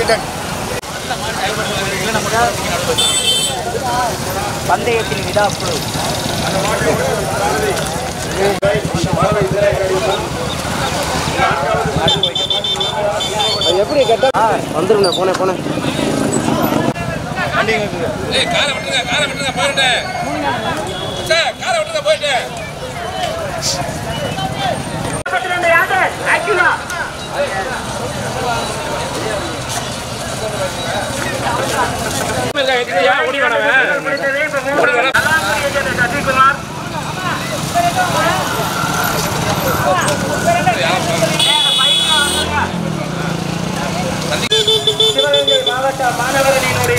Ton பந்தயத்தின் விழாப்பு எப்படி கேட்டா வந்துருங்க போனேன் போனேன் ஏய் காரை விட்டுருங்க காரை விட்டுருங்க போயிட்டு சார் காரை விட்டுருங்க போயிட்டு ஓடி வேணாம் சிவகங்கை மாவட்ட மாணவர்களினுடைய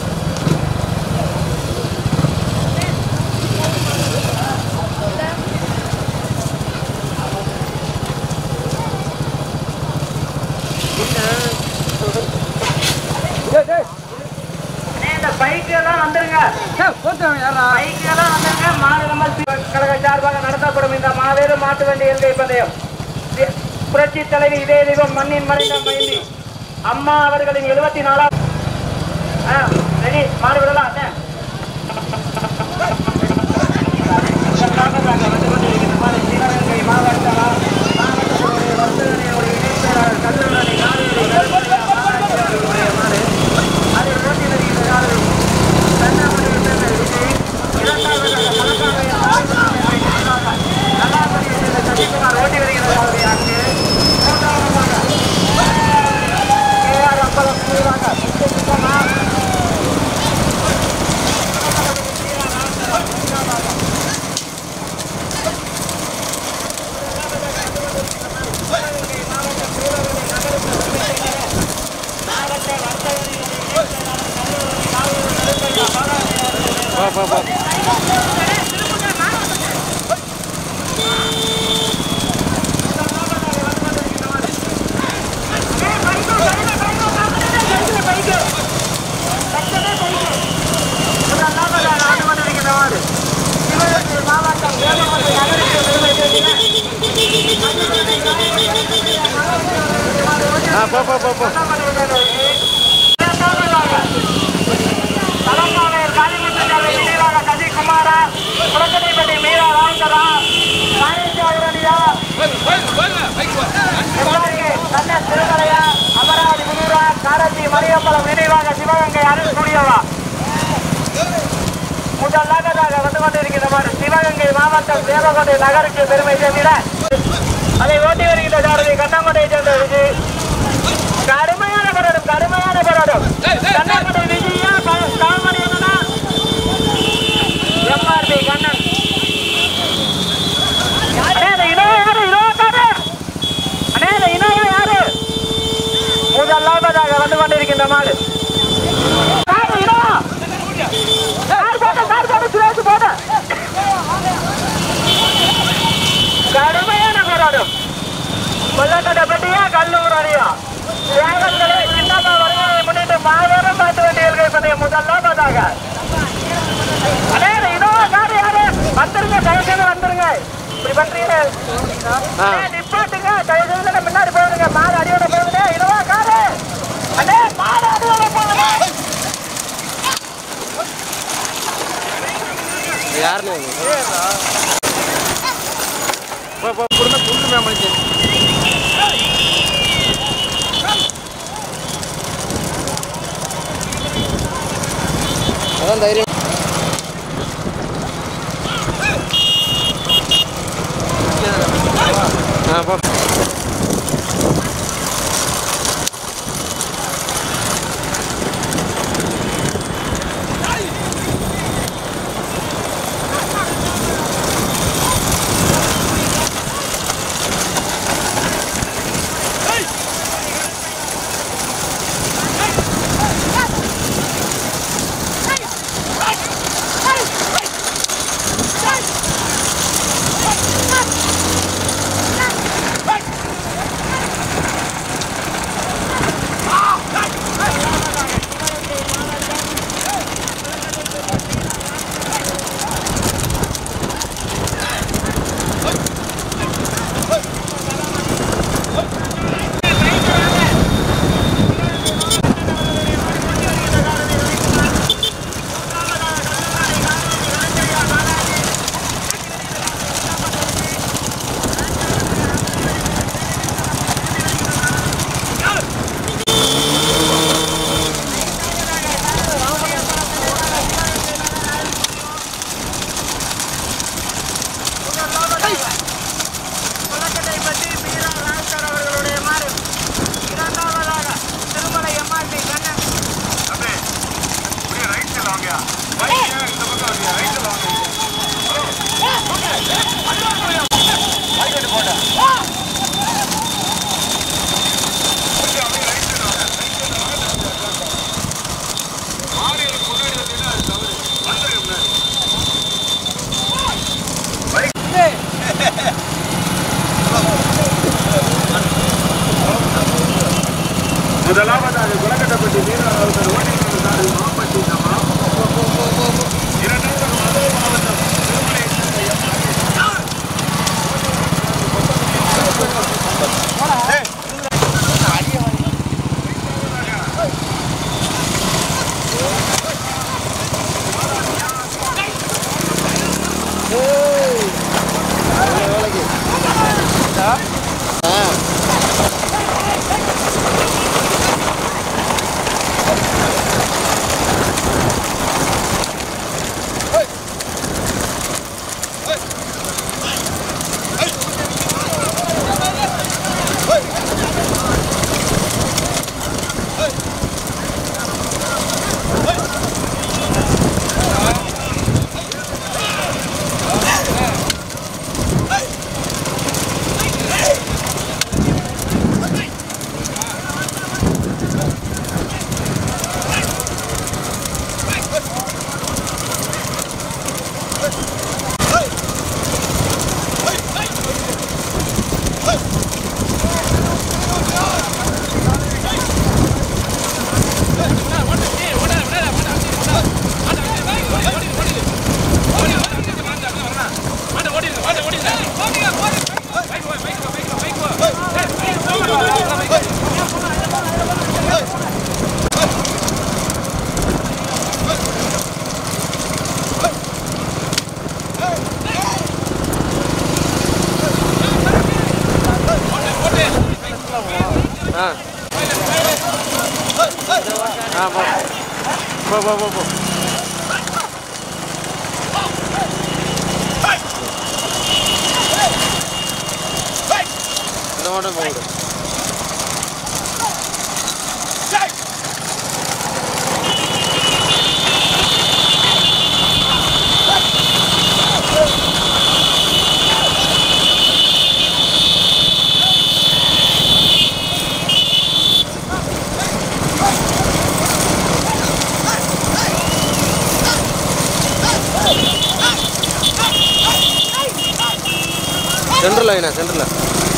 இந்த பைக் எல்லாம் வந்துருங்க பைக் எல்லாம் வந்துருங்க மாநிலமல் கழக சார்பாக நடத்தப்படும் இந்த மாபெரும் மாட்டு வண்டி எல்கை பந்தயம் தி- புரட்சி தலைவி இதே தெய்வம் மண்ணின் மறைந்த மைந்தி அம்மா அவர்களின் எழுபத்தி நாலாம் ரெடி மாடு விடலாம் அண்ணே. சிவகங்கை மாவட்ட மாவட்டத்தினுடைய வர்த்தகர்களுடைய இணைப்பாளர் கல்லூரி காவிரி கருப்பையா மாவட்டத்தினுடைய மாடு அதில் ஓட்டி வருகின்ற யாரு கன்னியாகுமரியை சேர்ந்த விஜய் இரண்டாவதாக மலக்காவையை நல்லாபடியை சேர்ந்த சசிகுமார் ஓட்டி வருகின்ற யாரு அங்கு மூன்றாவதாக கேஆர் அம்பலம் கூறுவாங்க சுத்தமாக மாவட்டம் வேலமலை நகருக்கு பெருமை சேர்க்கிறேன் போ போ போ போ தலைமையாளர் காளிமுத்துசாமி நினைவாக சசிகுமாரா புரட்சிப்பட்டி மீரா ராங்கரா சாயந்தியா எம்ஆர்கே கண்ண திருமலையா அமராவதி முனூரா காரத்தி மரியம்பலம் நினைவாக சிவகங்கை அருள் ஸ்டுடியோவா முதலாவதாக வந்து கொண்டிருக்கிறவர் சிவகங்கை மாவட்டம் தேவகோட்டை நகருக்கு பெருமை சேர்ந்திட அதை ஓட்டி வருகின்ற சாரதி கண்ணாமட்டையை சேர்ந்த விஜய் கடுமையான போராட்டம் கடுமையான போராட்டம் கண்ணாமட்டை விஜயா கால்மணி என்னன்னா எம்ஆர்பி கண்ணன் அண்ணே, இந்த இனோவா யாரு? Innova car. அண்ணே, இந்த இனோவா யாரு? முதலாவதாக வந்து கொண்டிருக்கின்ற மாடு காரு இனோவா. கார் போட்டு, கார் போட்டு, சுரேஷ் போட்டு. கடுமையான போராட்டம் கொல்லக்கட்டப்பட்டியா கல்லூர் அணியா தியாகங்களே சின்னம்மா வருகையை முன்னிட்டு மாபெரும் மாட்டு வண்டியல்கள் பந்தயம் முதலாவதாக அடே இந்த இனோவா கார் யாரு வந்துருங்க தயவு செய்து வந்துருங்க இப்படி பண்றீங்க அண்ணே, நிப்பாட்டுங்க தயவு செய்து முன்னாடி போகுதுங்க மாடு அடியோட போகுது இனோவா காரு அண்ணே மாடு அடியோட போகுது யாருன்னு போ போ கொடுங்க புல்லு மேமணிக்கு அதான் தைரியம் ஆ போ முதலாவதாக குலக்கட்டப்பட்டி வீரர்கள் ஓட்டியிருக்கிறார் மாம்பட்டி நமா இரண்டாவது மதுரை மாவட்டம் திருமலை ஆ ஆ போ போ போ போ போ இந்த மட்டும் போடு சென்டரில் ஐயா சென்டரில்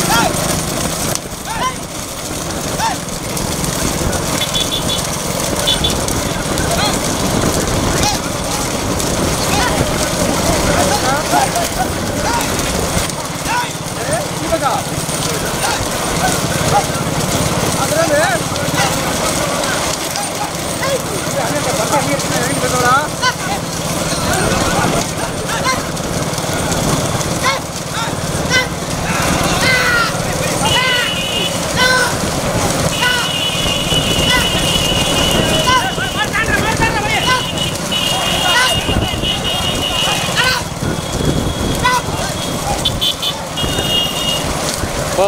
போ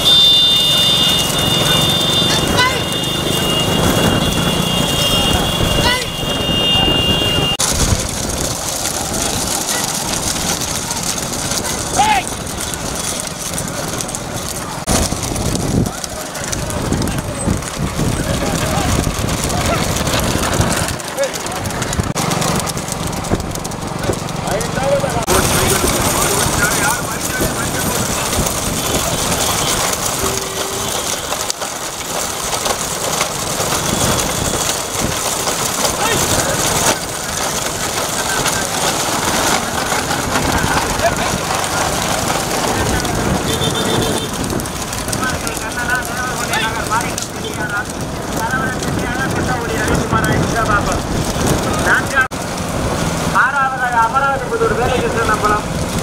ஆறாவதாக அமராவதி புதூர் வேலைக்கு நம்பலாம்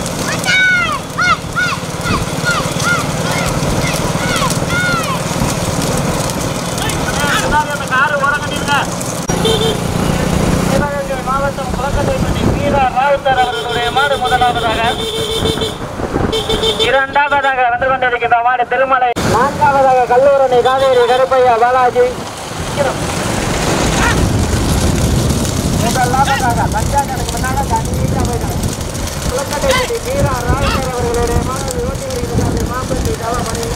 காரு ஓரங்கட்டிருங்க சிவகங்கை மாவட்டம் குளக்கட்டைப்பட்டி வீரா ராவுத்தர் அவர்களுடைய மாடு முதலாவதாக இரண்டாவதாக வந்து கொண்டிருக்கின்ற மாடு திருமலை நான்காவதாக கல்லூரணி காவேரி கருப்பையா பாலாஜி முதலாவதாக பஞ்சாயத்துக்கு முன்னால தண்ணீர் அமைக்கணும் குளக்கட்டைப்பட்டி வீரா ராவுத்தர் அவர்களுடைய மாணவி ஓட்டி வருகிறார்கள் மாம்பட்டி தவமணி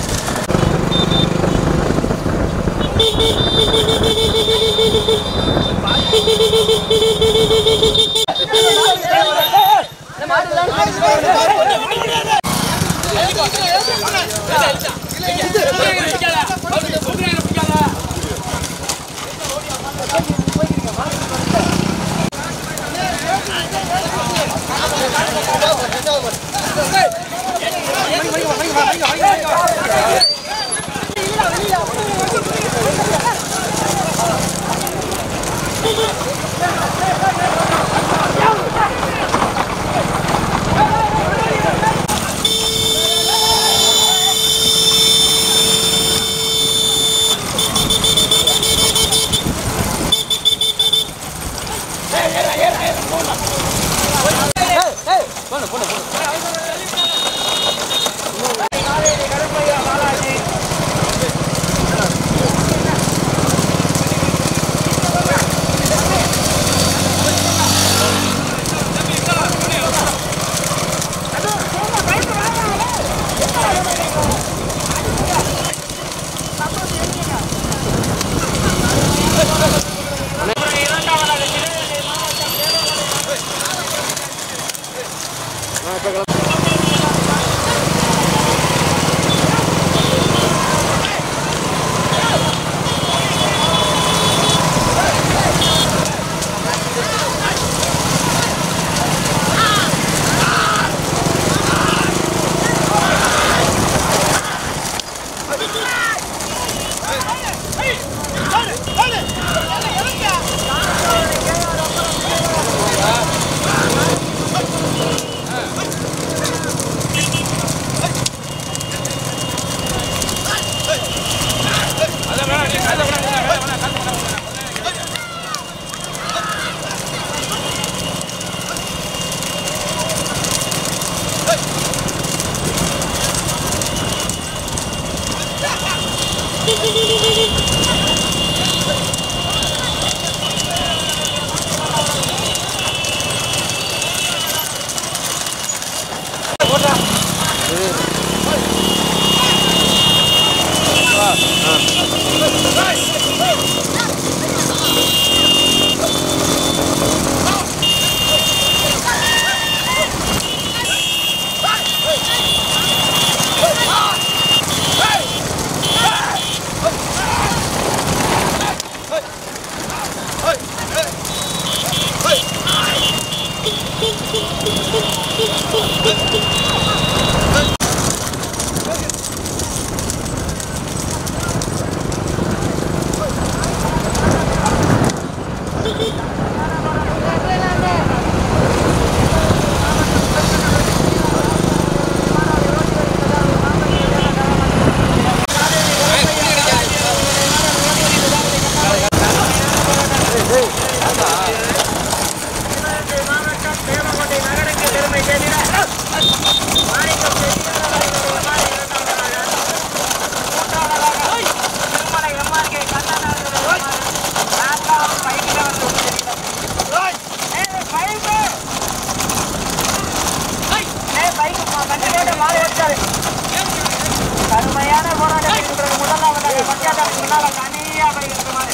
கடுமையான போராட்டம் இருக்கிறது முதலாவதாக பஞ்சாயத்து முன்னால தனியா போயிருக்குமாறு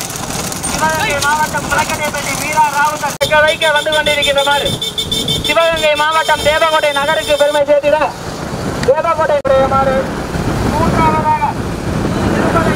சிவகங்கை மாவட்டம் முளக்கடைப்பட்டி வீரா ராவுத்தர் தக்க வைக்க வந்து கொண்டிருக்கின்றனர் சிவகங்கை மாவட்டம் தேவகோட்டை நகருக்கு பெருமை சேர்த்திட தேவகோட்டை உடையமாறு மூன்றாவதாக திருமலை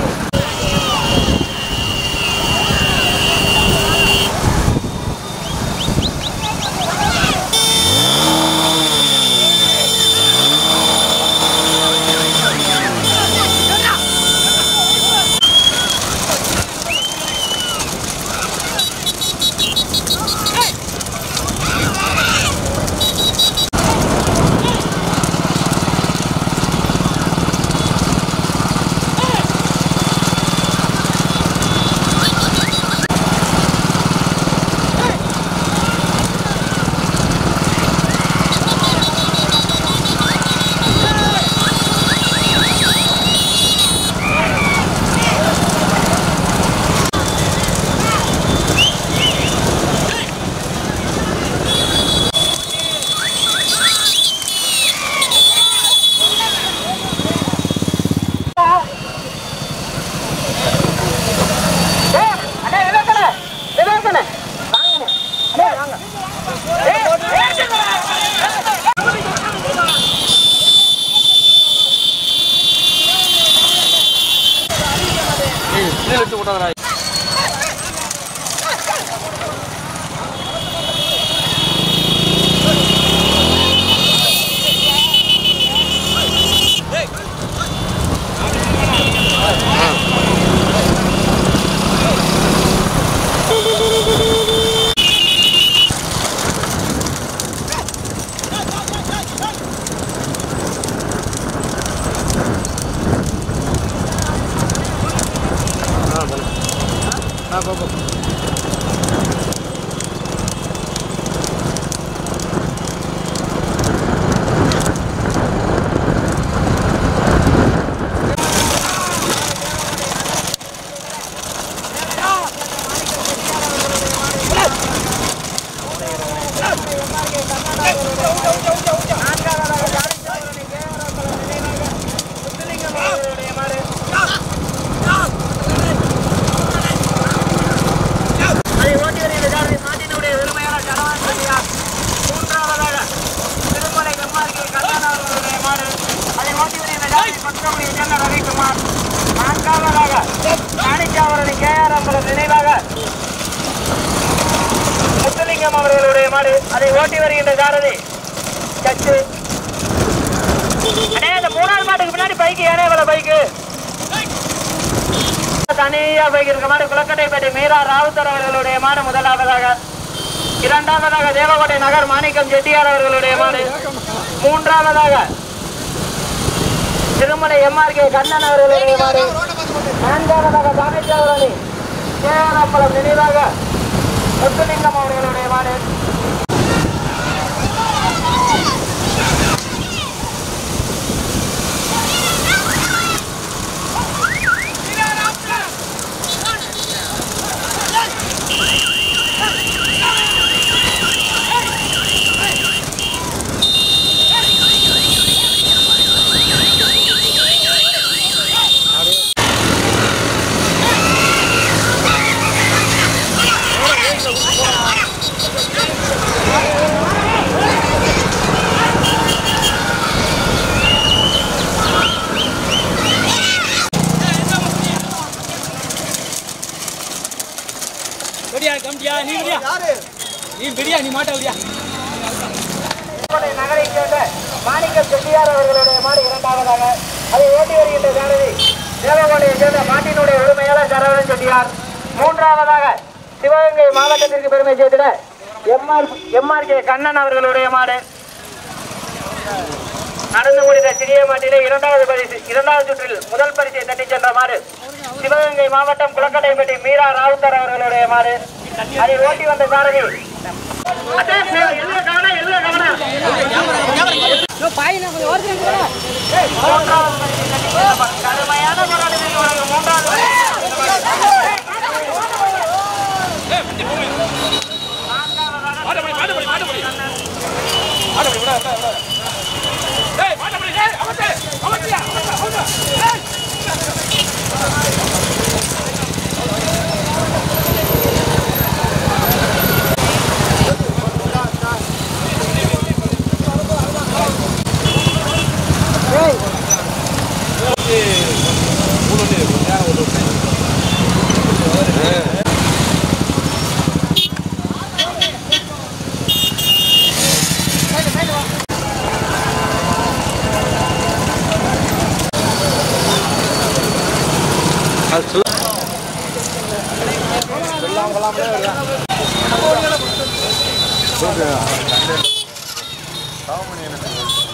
ஏய், அண்ணே, விவேகண்ணே, விவேகண்ணே, வாங்கண்ணே. அண்ணே, வாங்க. ஏய், ஏத்துக்கண்ணே. ஏய் கீழே எடுத்து போட்டாங்கடா ஆ பண்ணு ஆ போ போ அதை ஓட்டி வருகிற ஜாதி நாட்டினுடைய பெருமையான ஜனவான் செட்டியார். மூன்றாவதாக திருமலை எம்ஆர்கே கண்ணன் அவர்களுடைய மாடு. அதை ஓட்டி வருகிற ஜாதி பத்மகுடி ஜென்ன ரவிக்குமார். நான்காவதாக மாணிக்காவரணி கேஆர் அம்பலம் நினைவாக முத்துலிங்கம் அவர்களுடைய மாடு அதை ஓட்டி வருகின்ற சாரதி சச்சு அண்ணே இந்த மூணாவது மாட்டுக்கு பின்னாடி பைக்கு ஏனே வர பைக்கு தனியா போய்க்கிருக்க மாதிரி குளக்கட்டைப்பேட்டை மீரா ராவுத்தர் அவர்களுடைய மாடு முதலாவதாக இரண்டாவதாக தேவகோட்டை நகர் மாணிக்கம் செட்டியார் அவர்களுடைய மாடு மூன்றாவதாக திருமலை எம்ஆர்கே கண்ணன் அவர்களுடைய மாடு நான்காவதாக சாமிச்சாவரணி கேஆர்அம்பலம் நினைவாக முத்துலிங்கம் அவர்களுடைய மாடு விடியா கம்பியா நீ விடியா நீ விடியா நீ மாட்ட விடியா திருமலை நகரை சேர்ந்த மாணிக்கம் செட்டியார் அவர்களுடைய மாடு இரண்டாவதாக அதை ஓட்டி வருகின்ற சாரதி தேவகோட்டையை சேர்ந்த மாட்டினுடைய உரிமையாளர் சரவணன் செட்டியார் மூன்றாவதாக சிவகங்கை மாவட்டத்திற்கு பெருமை சேர்த்திட எம்ஆர் எம்ஆர்கே கண்ணன் அவர்களுடைய மாடு நடந்து முடிந்த சிறிய மாட்டிலே இரண்டாவது பரிசு இரண்டாவது சுற்றில் முதல் பரிசை தட்டிச் சென்ற மாடு சிவகங்கை மாவட்டம் குளக்கடைப்பட்டி மீரா ராவுத்தர் அவர்களுடைய மாடு அதை ஓட்டி வந்த சாரதி அடே, எல்லை கவனம், எல்லை கவனம். மூன்றாவது பரிசை தட்டிச் சென்ற மாடு. கடுமையான போராட்டத்திற்கு பிறகு மூன்றாவது மாட்டப்படி மாட்டப்படி மாட்டப்படி மாட்டப்படி விட விட விட டேய் மாட்டப்படி டேய் அவத்தே அவத்தியா அவத்தா டேய் சாவமணி எனக்கு